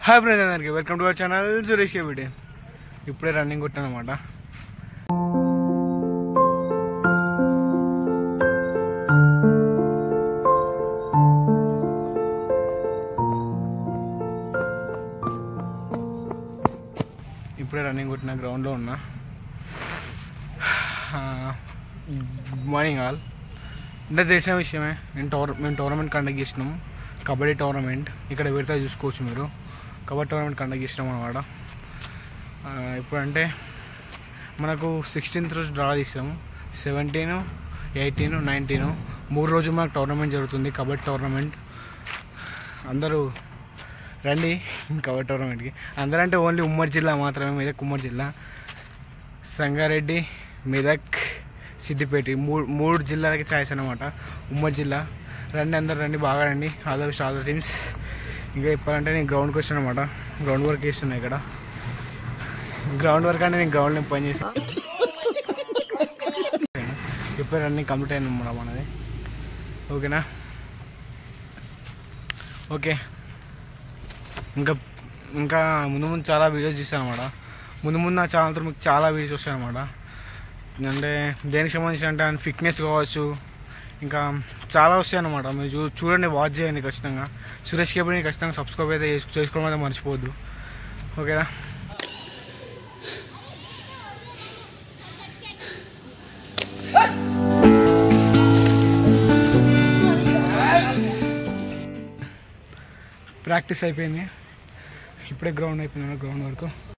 hi friends అందరికి welcome to our channel Suresh KBD ఇప్పుడే running కొట్టాను అనమాట ఇప్పుడే రన్నింగ్ కొట్టిన గ్రౌండ్లో ఉన్నా గుడ్ మార్నింగ్ ఆల్ అంటే తెలిసిన విషయమే నేను టోర్ మేము టోర్నమెంట్ కండక్ట్ చేసినాం కబడ్డీ టోర్నమెంట్ ఇక్కడ పెడితే చూసుకోవచ్చు మీరు కబడ్డీ టోర్నమెంట్ కండక్ట్ చేసినాం అనమాట ఇప్పుడంటే మనకు సిక్స్టీన్త్ రోజు డ్రా తీసాము సెవెంటీన్ ఎయిటీన్ నైన్టీన్ మూడు రోజులు మనకు టోర్నమెంట్ జరుగుతుంది కబడ్డీ టోర్నమెంట్ అందరూ రండి కబడ్డీ టోర్నమెంట్కి అందరంటే ఓన్లీ ఉమ్మడి జిల్లా మాత్రమే మెదక్ ఉమ్మడి జిల్లా సంగారెడ్డి మెదక్ సిద్దిపేట మూడు మూడు జిల్లాలకి ఛాయిస్ అనమాట ఉమ్మడి జిల్లా రండి అందరు రండి బాగా రండి ఆదర్ ఆదర్ టీమ్స్ ఇంకా చెప్పాలంటే నేను గ్రౌండ్కి వచ్చాను అనమాట గ్రౌండ్ వర్క్ చేస్తున్నా ఇక్కడ గ్రౌండ్ వర్క్ అంటే నేను గ్రౌండ్లో పని చేసాను ఇప్పుడు రన్నింగ్ కంప్లీట్ అయింది మన మనది ఓకేనా ఓకే ఇంకా ఇంకా ముందు ముందు చాలా వీడియోస్ చూసాను అనమాట ముందు ముందు నా ఛానల్తో మీకు చాలా వీడియోస్ వస్తాయి అనమాట అంటే దేనికి సంబంధించి అంటే ఫిట్నెస్ కావచ్చు ఇంకా చాలా వస్తాయి అనమాట మీరు చూ చూడండి వాచ్ చేయండి ఖచ్చితంగా సురేష్ కేబుల్ని ఖచ్చితంగా సబ్స్క్రైబ్ అయితే చేసు- చేసుకోవడం అయితే మర్చిపోవద్దు ఓకేనా ప్రాక్టీస్ అయిపోయింది ఇప్పుడే గ్రౌండ్ అయిపోయింది గ్రౌండ్ వరకు